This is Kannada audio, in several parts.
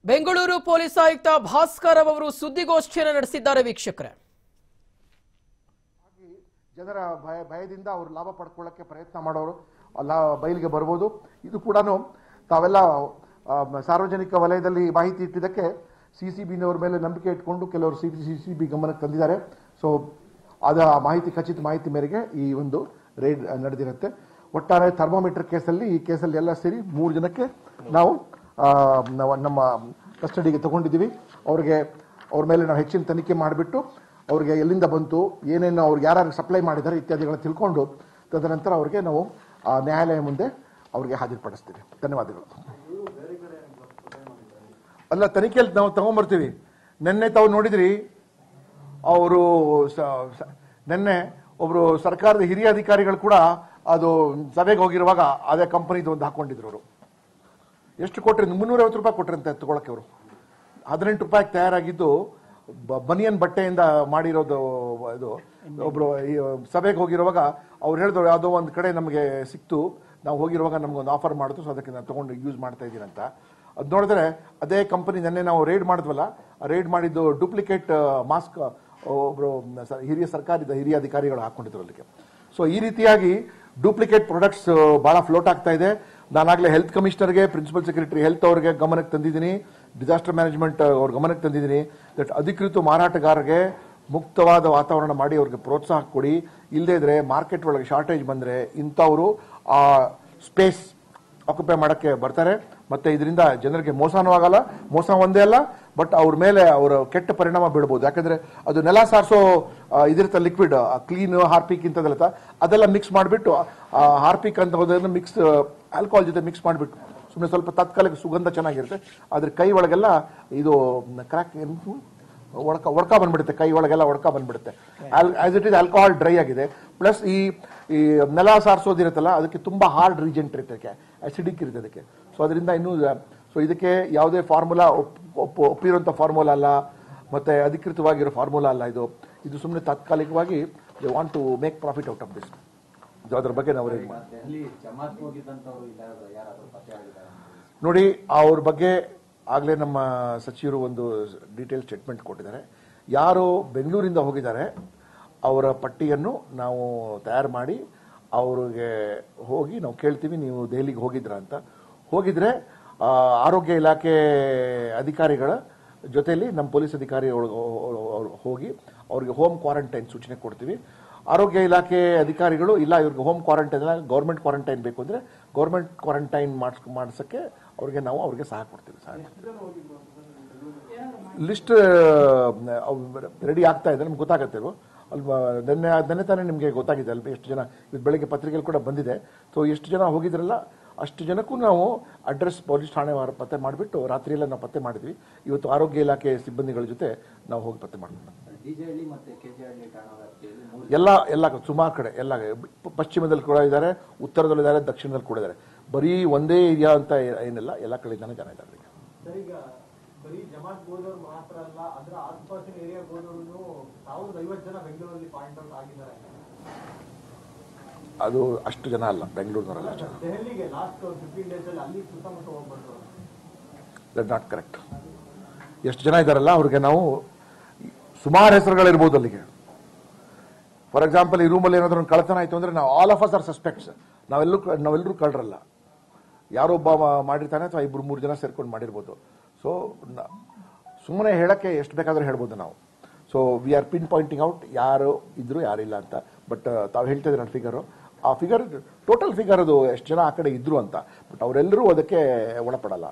ಬೆಂಗಳೂರು ಪೊಲೀಸ್ ಆಯುಕ್ತ ಭಾಸ್ಕರ್ ಅವರು ಸುದ್ದಿಗೋಷ್ಠಿಯನ್ನು ನಡೆಸಿದ್ದಾರೆ ವೀಕ್ಷಕರೇ ಜನರ ಭಯ ಭಯದಿಂದ ಅವರು ಲಾಭ ಪಡ್ಕೊಳ್ಳೋಕ್ಕೆ ಪ್ರಯತ್ನ ಮಾಡೋರು ಲಾ ಬಯಲಿಗೆ ಬರ್ಬೋದು ಇದು ಕೂಡ ತಾವೆಲ್ಲ ಆ, ಸಾರ್ವಜನಿಕ ವಲಯದಲ್ಲಿ ಮಾಹಿತಿ ಇಟ್ಟಿದ್ದಕ್ಕೆ ಸಿ ಸಿ ಬಿನವ್ರ ಮೇಲೆ ನಂಬಿಕೆ ಇಟ್ಕೊಂಡು ಕೆಲವರು ಸಿ ಸಿ ಸಿ ಬಿ ಗಮನಕ್ಕೆ ತಂದಿದ್ದಾರೆ ಸೊ ಅದ ಮಾಹಿತಿ ಖಚಿತ ಮಾಹಿತಿ ಮೇರೆಗೆ ಈ ಒಂದು ರೈಡ್ ನಡೆದಿರುತ್ತೆ ಒಟ್ಟಾರೆ ಥರ್ಮೋಮೀಟರ್ ಕೇಸಲ್ಲಿ ಈ ಕೇಸಲ್ಲಿ ಎಲ್ಲ ಸೇರಿ ಮೂರು ಜನಕ್ಕೆ ನಾವು ಆ, ನಾವು ನಮ್ಮ ಕಸ್ಟಡಿಗೆ ತಗೊಂಡಿದ್ದೀವಿ ಅವ್ರಿಗೆ ಅವ್ರ ಮೇಲೆ ನಾವು ಹೆಚ್ಚಿನ ತನಿಖೆ ಮಾಡಿಬಿಟ್ಟು ಅವ್ರಿಗೆ ಎಲ್ಲಿಂದ ಬಂತು ಏನೇನು ಅವ್ರಿಗೆ ಯಾರು ಸಪ್ಲೈ ಮಾಡಿದ್ದಾರೆ ಇತ್ಯಾದಿಗಳನ್ನ ತಿಳ್ಕೊಂಡು ತದನಂತರ ಅವ್ರಿಗೆ ನಾವು ಆ, ನ್ಯಾಯಾಲಯ ಮುಂದೆ ಅವ್ರಿಗೆ ಹಾಜರುಪಡಿಸ್ತೀವಿ ಧನ್ಯವಾದಗಳು ಅಲ್ಲ ತನಿಖೆಯಲ್ಲಿ ನಾವು ತಗೊಂಬರ್ತೀವಿ ನಿನ್ನೆ ತಾವು ನೋಡಿದ್ರಿ ಅವರು ನಿನ್ನೆ ಒಬ್ರು ಸರ್ಕಾರದ ಹಿರಿಯ ಅಧಿಕಾರಿಗಳು ಕೂಡ ಅದು ಸಭೆಗೆ ಹೋಗಿರುವಾಗ ಅದೇ ಕಂಪನಿದು ಒಂದು ಹಾಕೊಂಡಿದ್ರು ಅವರು ಎಷ್ಟು ಕೊಟ್ರಿ ಮುನ್ನೂರೈವತ್ತು ರೂಪಾಯಿ ಕೊಟ್ರಂತೆ ತಗೊಳಕ್ಕೆ ಅವರು ಹದಿನೆಂಟು ರೂಪಾಯಿಗೆ ತಯಾರಾಗಿದ್ದು ಬ- ಬನಿಯನ್ ಬಟ್ಟೆಯಿಂದ ಮಾಡಿರೋದು ಇದು ಒಬ್ರು ಈ ಸಭೆಗೆ ಹೋಗಿರುವಾಗ ಅವ್ರು ಹೇಳಿದ್ರು ಯಾವುದೋ ಒಂದು ಕಡೆ ನಮಗೆ ಸಿಕ್ತು ನಾವು ಹೋಗಿರುವಾಗ ನಮ್ಗೊಂದು ಆಫರ್ ಮಾಡಿದ್ರು ಸೊ ಅದಕ್ಕೆ ನಾನು ತಗೊಂಡು ಯೂಸ್ ಮಾಡ್ತಾ ಇದ್ದೀನಿ ಅಂತ ಅದು ನೋಡಿದ್ರೆ ಅದೇ ಕಂಪನಿ ನೆನ್ನೆ ನಾವು ರೇಡ್ ಮಾಡಿದ್ವಲ್ಲ ರೇಡ್ ಮಾಡಿದ್ದು ಡೂಪ್ಲಿಕೇಟ್ ಮಾಸ್ಕ್ ಒಬ್ರು ಸ- ಹಿರಿಯ ಸರ್ಕಾರದ ಹಿರಿಯ ಅಧಿಕಾರಿಗಳು ಹಾಕೊಂಡಿದ್ರು ಅಲ್ಲಿಗೆ ಸೊ ಈ ರೀತಿಯಾಗಿ ಡೂಪ್ಲಿಕೇಟ್ ಪ್ರಾಡಕ್ಟ್ಸ್ ಬಹಳ ಫ್ಲೋಟ್ ಆಗ್ತಾ ಇದೆ ನಾನಾಗಲೇ ಹೆಲ್ತ್ ಕಮಿಷನರ್ಗೆ ಪ್ರಿನ್ಸಿಪಲ್ ಸೆಕ್ರೆಟರಿ ಹೆಲ್ತ್ ಅವ್ರಿಗೆ ಗಮನಕ್ಕೆ ತಂದಿದ್ದೀನಿ ಡಿಸಾಸ್ಟರ್ ಮ್ಯಾನೇಜ್ಮೆಂಟ್ ಅವ್ರ ಗಮನಕ್ಕೆ ತಂದಿದ್ದೀನಿ ದಟ್ ಅಧಿಕೃತ ಮಾರಾಟಗಾರರಿಗೆ ಮುಕ್ತವಾದ ವಾತಾವರಣ ಮಾಡಿ ಅವ್ರಿಗೆ ಪ್ರೋತ್ಸಾಹ ಕೊಡಿ ಇಲ್ಲದೇ ಇದ್ರೆ ಮಾರ್ಕೆಟ್ ಒಳಗೆ ಶಾರ್ಟೇಜ್ ಬಂದರೆ ಇಂಥವರು ಆ ಸ್ಪೇಸ್ ಆಕ್ಯುಪೈ ಮಾಡೋಕ್ಕೆ ಬರ್ತಾರೆ ಮತ್ತೆ ಇದರಿಂದ ಜನರಿಗೆ ಮೋಸನೂ ಆಗಲ್ಲ ಮೋಸ ಒಂದೇ ಅಲ್ಲ ಬಟ್ ಅವ್ರ ಮೇಲೆ ಅವರ ಕೆಟ್ಟ ಪರಿಣಾಮ ಬೀಳ್ಬೋದು ಯಾಕಂದ್ರೆ ಅದು ನೆಲ ಸಾರಿಸೋ ಇದಿರುತ್ತೆ ಲಿಕ್ವಿಡ್ ಕ್ಲೀನ್ ಹಾರ್ಪಿಕ್ ಇಂಥದ್ದೆಲ್ಲ ಅದೆಲ್ಲ ಮಿಕ್ಸ್ ಮಾಡಿಬಿಟ್ಟು ಹಾರ್ಪಿಕ್ ಅಂತ ಹೋದ್ರೆ ಮಿಕ್ಸ್ ಆಲ್ಕೋಹಾಲ್ ಜೊತೆ ಮಿಕ್ಸ್ ಮಾಡಿಬಿಟ್ಟು ಸುಮ್ಮನೆ ಸ್ವಲ್ಪ ತಾತ್ಕಾಲಿಕ ಸುಗಂಧ ಚೆನ್ನಾಗಿರುತ್ತೆ ಆದ್ರೆ ಕೈ ಒಳಗೆಲ್ಲ ಇದು ಕ್ರಾಕ್ ಒಡಕ ಒಡಕ ಬಂದ್ಬಿಡುತ್ತೆ ಕೈ ಒಳಗೆಲ್ಲ ಒಡಕ ಬಂದ್ಬಿಡುತ್ತೆ as it is alcohol dry ಆಗಿದೆ ಪ್ಲಸ್ ಈ ಈ ನೆಲ ಸಾರಿಸೋದಿರುತ್ತಲ್ಲ ಅದಕ್ಕೆ ತುಂಬಾ ಹಾರ್ಡ್ ರೀಜೆಂಟ್ ಇರುತ್ತೆ ಅಸಿಡಿಕ್ ಇರುತ್ತೆ ಅದಕ್ಕೆ ಸೊ ಅದರಿಂದ ಇನ್ನೂ ಸೊ ಇದಕ್ಕೆ ಯಾವುದೇ ಫಾರ್ಮುಲಾ ಒಪ್ಪಿರುವಂಥ ಫಾರ್ಮುಲಾ ಅಲ್ಲ ಮತ್ತೆ ಅಧಿಕೃತವಾಗಿರೋ ಫಾರ್ಮುಲಾ ಅಲ್ಲ ಇದು ಇದು ಸುಮ್ಮನೆ ತಾತ್ಕಾಲಿಕವಾಗಿ they want to make profit out of this ಅದ್ರ ಬಗ್ಗೆ ನಾವು ready ಮಾಡ್ತೀವಿ. ದೆಹಲಿ ಜಮಾತ್ ಹೋಗಿದ್ದಂತವ್ರು ಇಲ್ಲ ಯಾರಾದ್ರೂ ಪತ್ತೆ ಆಗಿದ್ದಾರೆ ನೋಡಿ ಅವ್ರ ಬಗ್ಗೆ ಆಗಲೇ ನಮ್ಮ ಸಚಿವರು ಒಂದು ಡೀಟೇಲ್ ಸ್ಟೇಟ್ಮೆಂಟ್ ಕೊಟ್ಟಿದ್ದಾರೆ ಯಾರು ಬೆಂಗಳೂರಿಂದ ಹೋಗಿದ್ದಾರೆ ಅವರ ಪಟ್ಟಿಯನ್ನು ನಾವು ತಯಾರು ಮಾಡಿ ಅವ್ರಿಗೆ ಹೋಗಿ ನಾವು ಕೇಳ್ತೀವಿ ನೀವು ದೆಹಲಿಗೆ ಹೋಗಿದ್ರ ಅಂತ ಹೋಗಿದ್ರೆ ಆ, ಆರೋಗ್ಯ ಇಲಾಖೆ ಅಧಿಕಾರಿಗಳ ಜೊತೆಯಲ್ಲಿ ನಮ್ಮ ಪೊಲೀಸ್ ಅಧಿಕಾರಿ ಒಳಗೆ ಅವ್ರು ಹೋಗಿ ಅವ್ರಿಗೆ ಹೋಮ್ ಕ್ವಾರಂಟೈನ್ ಸೂಚನೆ ಕೊಡ್ತೀವಿ ಆರೋಗ್ಯ ಇಲಾಖೆ ಅಧಿಕಾರಿಗಳು ಇಲ್ಲ ಇವ್ರಿಗೆ ಹೋಮ್ ಕ್ವಾರಂಟೈನ್ ಅಲ್ಲ ಗೌರ್ಮೆಂಟ್ ಕ್ವಾರಂಟೈನ್ ಬೇಕು ಅಂದ್ರೆ ಗೌರ್ಮೆಂಟ್ ಕ್ವಾರಂಟೈನ್ ಮಾಡಿಸ್ ಮಾಡಿಸೋಕ್ಕೆ ಅವ್ರಿಗೆ ನಾವು ಅವ್ರಿಗೆ ಸಹ ಕೊಡ್ತೀವಿ ಸಹ ಲಿಸ್ಟ್ ರೆಡಿ ಆಗ್ತಾ ಇದೆ ನಮ್ಗೆ ಗೊತ್ತಾಗತ್ತೆ ಅಲ್ವಾ ಅಲ್ವಾ ನೆನ್ನೆ ನೆನ್ನೆ ತಾನೇ ನಿಮಗೆ ಗೊತ್ತಾಗಿದೆ ಅಲ್ವಾ ಎಷ್ಟು ಜನ ಇವತ್ತು ಬೆಳಗ್ಗೆ ಪತ್ರಿಕೆಯಲ್ಲಿ ಕೂಡ ಬಂದಿದೆ ಸೊ ಎಷ್ಟು ಜನ ಹೋಗಿದ್ರಲ್ಲ ಅಷ್ಟು ಜನಕ್ಕೂ ನಾವು ಅಡ್ರೆಸ್ ಪೊಲೀಸ್ ಠಾಣೆ ವಾರ ಪತ್ತೆ ಮಾಡಿಬಿಟ್ಟು ರಾತ್ರಿಯೆಲ್ಲ ನಾವು ಪತ್ತೆ ಮಾಡಿದ್ವಿ ಇವತ್ತು ಆರೋಗ್ಯ ಇಲಾಖೆ ಸಿಬ್ಬಂದಿಗಳ ಜೊತೆ ನಾವು ಹೋಗಿ ಪತ್ತೆ ಮಾಡ್ಕೊಂಡು ಡಿಜೆಹಳ್ಳಿ ಮತ್ತೆ ಕೆಜೆಹಳ್ಳಿ ಠಾಣಾ ವ್ಯಾಪ್ತಿಯಲ್ಲಿ ಮೂರು ಎಲ್ಲ ಎಲ್ಲ ಸುಮಾರು ಕಡೆ ಎಲ್ಲ ಪ- ಪಶ್ಚಿಮದಲ್ಲಿ ಕೂಡ ಇದ್ದಾರೆ ಉತ್ತರದಲ್ಲಿ ಇದ್ದಾರೆ ದಕ್ಷಿಣದಲ್ಲಿ ಕೂಡ ಇದ್ದಾರೆ ಬರೀ ಒಂದೇ ಏರಿಯಾ ಅಂತ ಏ- ಏನಿಲ್ಲ ಎಲ್ಲ ಕಡೆಯಿಂದಾನೆ ಜನ ಇದ್ದಾರೆ ಈಗ. ಸರ್ ಈಗ ಬರೀ ಜಮಾತ್ ಹೋದವ್ರು ಮಾತ್ರ ಅಲ್ಲ ಅದರ ಆಸುಪಾಸಿನ ಏರಿಯಾ ಹೋದವ್ರು ಸಾವಿರದ ಐವತ್ತು ಜನ ಬೆಂಗಳೂರಲ್ಲಿ ಪಾಯಿಂಟ್ ಔಟ್ ಆಗಿದ್ದಾರೆ ಅದು ಅಷ್ಟು ಜನ ಅಲ್ಲ ಬೆಂಗಳೂರಿನವರಲ್ಲ ಜನ ದೆಹಲಿಗೆ ಲಾಸ್ಟ್ ಫಿಫ್ಟೀನ್ ಡೇಸ್ ಅಲ್ಲಿ ಅಲ್ಲಿ ಸುತ್ತಮುತ್ತ ಹೋಗ್ಬಂದ್ರು ದಟ್ ನಾಟ್ ಕರೆಕ್ಟ್ ಎಷ್ಟು ಜನ ಇದ್ದಾರಲ್ಲ ಅವ್ರಿಗೆ ನಾವು ಸುಮಾರು ಹೆಸರುಗಳಿರ್ಬೋದು ಅಲ್ಲಿಗೆ ಫಾರ್ ಎಕ್ಸಾಂಪಲ್ ಈ ರೂಮಲ್ಲಿ ಏನಾದರೂ ಒಂದು ಕಳತನ ಆಯಿತು ಅಂದ್ರೆ ನಾವು all of us are suspects ನಾವೆಲ್ಲೂ ನಾವೆಲ್ಲರೂ ಕಳ್ರಲ್ಲ ಯಾರೊಬ್ಬ ಮಾ- ಮಾಡಿರ್ತಾನೆ ಅಥವಾ ಇಬ್ರು ಮೂರು ಜನ ಸೇರ್ಕೊಂಡು ಮಾಡಿರ್ಬೋದು ಸೊ ಸುಮ್ಮನೆ ಹೇಳಕ್ಕೆ ಎಷ್ಟು ಬೇಕಾದರೂ ಹೇಳ್ಬೋದು ನಾವು so we are pinpointing out ಯಾರು ಇದ್ರು ಯಾರಿಲ್ಲ ಅಂತ ಬಟ್ ತಾವು ಹೇಳ್ತಾ ಇದ್ದೀರ ಫಿಗರು ಆ ಫಿಗರ್ ಟೋಟಲ್ ಫಿಗರ್ ಅದು ಎಷ್ಟು ಜನ ಆ ಕಡೆ ಇದ್ರು ಅಂತ ಬಟ್ ಅವರೆಲ್ಲರೂ ಅದಕ್ಕೆ ಒಳಪಡಲ್ಲ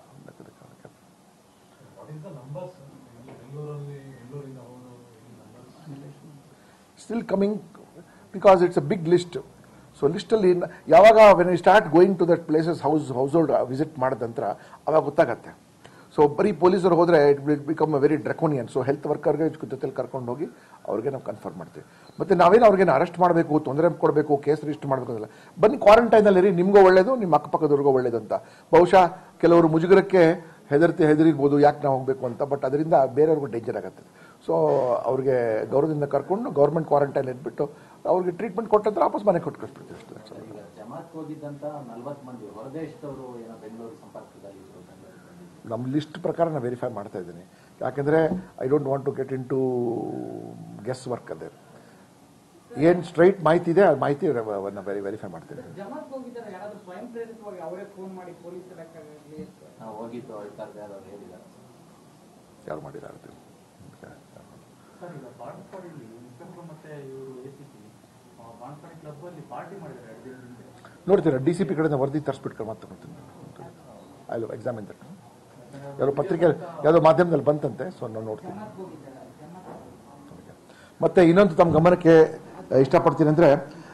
still coming because it's a big list so ಲಿಸ್ಟಲ್ಲಿ ಯಾವಾಗ when you start going to that places house household visit ಮಾಡಿದ ನಂತರ ಅವಾಗ ಗೊತ್ತಾಗತ್ತೆ ಸೊ ಬರೀ ಪೊಲೀಸರು ಹೋದರೆ it will become a very draconian so health ವರ್ಕರ್ಗೆ ಜೊತೆಲಿ ಕರ್ಕೊಂಡು ಹೋಗಿ ಅವ್ರಿಗೆ ನಾವು ಕನ್ಫರ್ಮ್ ಮಾಡ್ತೀವಿ ಮತ್ತೆ ನಾವೇನು ಅವ್ರಿಗೆ ಅರೆಸ್ಟ್ ಮಾಡಬೇಕು ತೊಂದರೆ ಕೊಡಬೇಕು ಕೇಸ್ ರಿಜಿಸ್ಟರ್ ಮಾಡಬೇಕು ಅಂತಿಲ್ಲ ಬನ್ನಿ ಕ್ವಾರಂಟೈನಲ್ಲಿ ಇರಿ ನಿಮಗೂ ಒಳ್ಳೇದು ನಿಮ್ಮ ಅಕ್ಕಪಕ್ಕದವ್ರಿಗೂ ಒಳ್ಳೇದು ಅಂತ ಬಹುಶಃ ಕೆಲವರು ಮುಜುಗರಕ್ಕೆ ಹೆದರ್ತಿ ಹೆದರಿರ್ಬೋದು ಯಾಕೆ ನಾವು ಹೋಗಬೇಕು ಅಂತ ಬಟ್ ಅದರಿಂದ ಬೇರೆಯವ್ರಿಗೂ ಡೇಂಜರ್ ಆಗುತ್ತೆ ಸೊ ಅವ್ರಿಗೆ ಗೌರವದಿಂದ ಕರ್ಕೊಂಡು ಗೌರ್ಮೆಂಟ್ ಕ್ವಾರಂಟೈನ್ ಇಟ್ಬಿಟ್ಟು ಅವ್ರಿಗೆ ಟ್ರೀಟ್ಮೆಂಟ್ ಕೊಟ್ಟಂತ ವಾಪಸ್ ಮನೆಗೆ ಕೊಟ್ಟು ಕಳಿಸ್ಬಿಡ್ತೀವಿ ಅಷ್ಟೇ that's all. ಈಗ ಜಮಾತ್ ಹೋಗಿದ್ದಂತ ನಲ್ವತ್ ಮಂದಿ ಹೊರದೇಶದವರು ಏನೋ ಬೆಂಗಳೂರು ಸಂಪರ್ಕದಲ್ಲಿ ಇದ್ರು ಬೆಂಗಳೂರು ನಮ್ಮ ಲಿಸ್ಟ್ ಪ್ರಕಾರ ನಾನು ವೆರಿಫೈ ಮಾಡ್ತಾ ಇದ್ದೀನಿ ಯಾಕೆಂದರೆ I don't want to get into guesswork ಅದೇ ಏನು ಸ್ಟ್ರೈಟ್ ಮಾಹಿತಿ ಇದೆ ಆ ಮಾಹಿತಿ ವೆರಿ ವೆರಿಫೈ ಮಾಡ್ತೀನಿ ಜಮಾತ್ ಹೋಗಿದ್ದಾರೆ ಯಾರಾದ್ರೂ ಸ್ವಯಂ ಪ್ರೇರಿತವಾಗಿ ಅವರೇ ಫೋನ್ ಮಾಡಿ ಪೊಲೀಸ್ ಇಲಾಖೆಗಾಗ್ಲಿ ನಾವು ಹೋಗಿದ್ದು ಹೇಳ್ತಾರೆ ಯಾರು ಹೇಳಿದ್ದಾರೆ ಯಾರು ಮಾಡಿಲ್ಲ ಅಂತ ಸರ್ ಈಗ ಬಾಣಸ್ವಾಡಿಯಲ್ಲಿ ಇನ್ಸ್ಪೆಕ್ಟರ್ ಮತ್ತೆ ಇವರು A C P Banaswadi club ಅಲ್ಲಿ ಪಾರ್ಟಿ ಮಾಡಿದ್ದಾರೆ ಎರಡು ದಿನದ ಹಿಂದೆ ನೋಡ್ತೀರಾ ಡಿ ಸಿ ಪಿ ಕಡೆಯಿಂದ ವರದಿ ತರಿಸ್ಬಿಟ್ಟು ಮತ್ತೆ ನೋಡ್ತೀನಿ ಅಲ್ಲ ಎಕ್ಸಾಮಿನ್ ದಟ್ ಯಾರೋ ಪತ್ರಿಕೆ ಯಾವುದೋ ಮಾಧ್ಯಮದಲ್ಲಿ ಬಂತಂತೆ ಸೊ ನಾನು ನೋಡ್ತೀನಿ ಜಮಾತ್ ಹೋಗಿದ್ದಾರೆ ಜಮಾತ್ ಮತ್ತೆ ಇನ್ನೊಂದು ತಮ್ಮ ಗಮನಕ್ಕೆ ಇಷ್ಟಪಡ್ತೀನಿ ಅಂದರೆ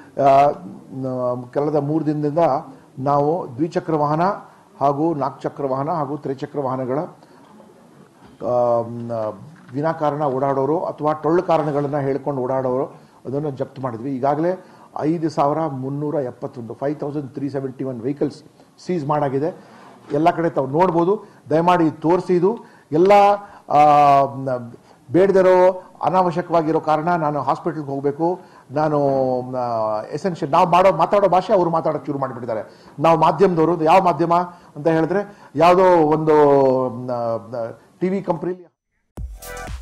ಕಳೆದ ಮೂರು ದಿನದಿಂದ ನಾವು ದ್ವಿಚಕ್ರ ವಾಹನ ಹಾಗೂ ನಾಲ್ಕು ಚಕ್ರ ವಾಹನ ಹಾಗೂ ತ್ರಿಚಕ್ರ ವಾಹನಗಳ ಆ, ಮ್, ವಿನಾಕಾರಣ ಓಡಾಡೋರು ಅಥವಾ ಟೊಳ್ಳು ಕಾರಣಗಳನ್ನು ಹೇಳ್ಕೊಂಡು ಓಡಾಡೋರು ಅದನ್ನು ಜಪ್ತ್ ಮಾಡಿದ್ವಿ ಈಗಾಗಲೇ ಐದು ಸಾವಿರ ಮುನ್ನೂರ ಎಪ್ಪತ್ತೊಂದು five thousand three seventy one vehicles seize ಮಾಡಾಗಿದೆ ಎಲ್ಲ ಕಡೆ ತಾವು ನೋಡ್ಬೋದು ದಯಮಾಡಿ ತೋರಿಸಿ ಇದು ಎಲ್ಲ ಆ, ಮ್, ಬೇಡದಿರೋ ಅನಾವಶ್ಯಕವಾಗಿರೋ ಕಾರಣ ನಾನು ಹಾಸ್ಪಿಟಲ್ಗೆ ಹೋಗಬೇಕು ನಾನು ಎಸೆನ್ಷಿಯಲ್ ನಾವು ಮಾಡೋ ಮಾತಾಡೋ ಭಾಷೆ ಅವರು ಮಾತಾಡೋಕೆ ಶುರು ಮಾಡಿಬಿಟ್ಟಿದ್ದಾರೆ ನಾವು ಮಾಧ್ಯಮದವರು ಯಾವ ಮಾಧ್ಯಮ ಅಂತ ಹೇಳಿದ್ರೆ ಯಾವುದೋ ಒಂದು ಟಿ ವಿ ಕಂಪ್ನಿಲಿ